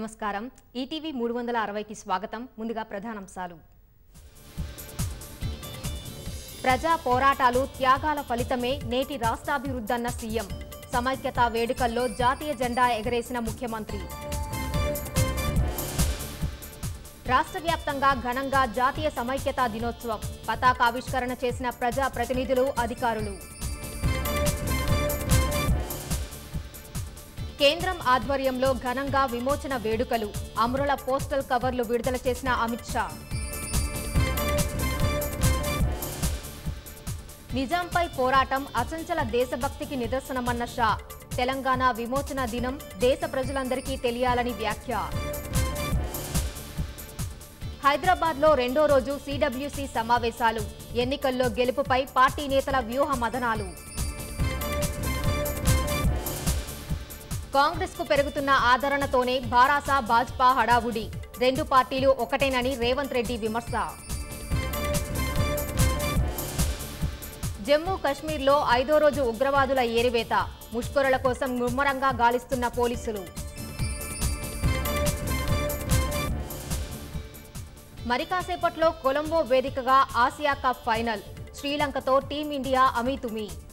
నమస్కారం ఈటీవీ మూడు వందల అరవైకి స్వాగతం ముందుగా ప్రధానాంశాలు ప్రజా పోరాటాలు త్యాగాల ఫలితమే నేటి రాష్ట్రాభివృద్ధన్న సీఎం సమైక్యత వేడుకల్లో జాతీయ జెండా ఎగరేసిన ముఖ్యమంత్రి రాష్ట్ర వ్యాప్తంగా ఘనంగా జాతీయ సమైక్యతా దినోత్సవం పతాకావిష్కరణ చేసిన ప్రజా ప్రతినిధులు అధికారులు కేంద్రం ఆధ్వర్యంలో ఘనంగా విమోచన వేడుకలు అమరుల పోస్టల్ కవర్లు విడుదల చేసిన అమిత్ షా నిజాంపై పోరాటం అచంచల దేశభక్తికి నిదర్శనమన్న షా తెలంగాణ విమోచన దినం దేశ ప్రజలందరికీ తెలియాలని వ్యాఖ్య హైదరాబాద్లో రెండో రోజు సిడబ్ల్యూసీ సమావేశాలు ఎన్నికల్లో గెలుపుపై పార్టీ నేతల వ్యూహ మదనాలు కాంగ్రెస్ కు పెరుగుతున్న ఆదరణతోనే భారాస భాజపా హడావుడి రెండు పార్టీలు ఒకటేనని రేవంత్ రెడ్డి విమర్శ జమ్మూ కశ్మీర్లో ఐదో రోజు ఉగ్రవాదుల ఏరివేత ముష్కరుల కోసం ముమ్మరంగా గాలిస్తున్న పోలీసులు మరి కాసేపట్లో కొలంబో వేదికగా ఆసియా కప్ ఫైనల్ శ్రీలంకతో టీమిండియా అమీతుమీ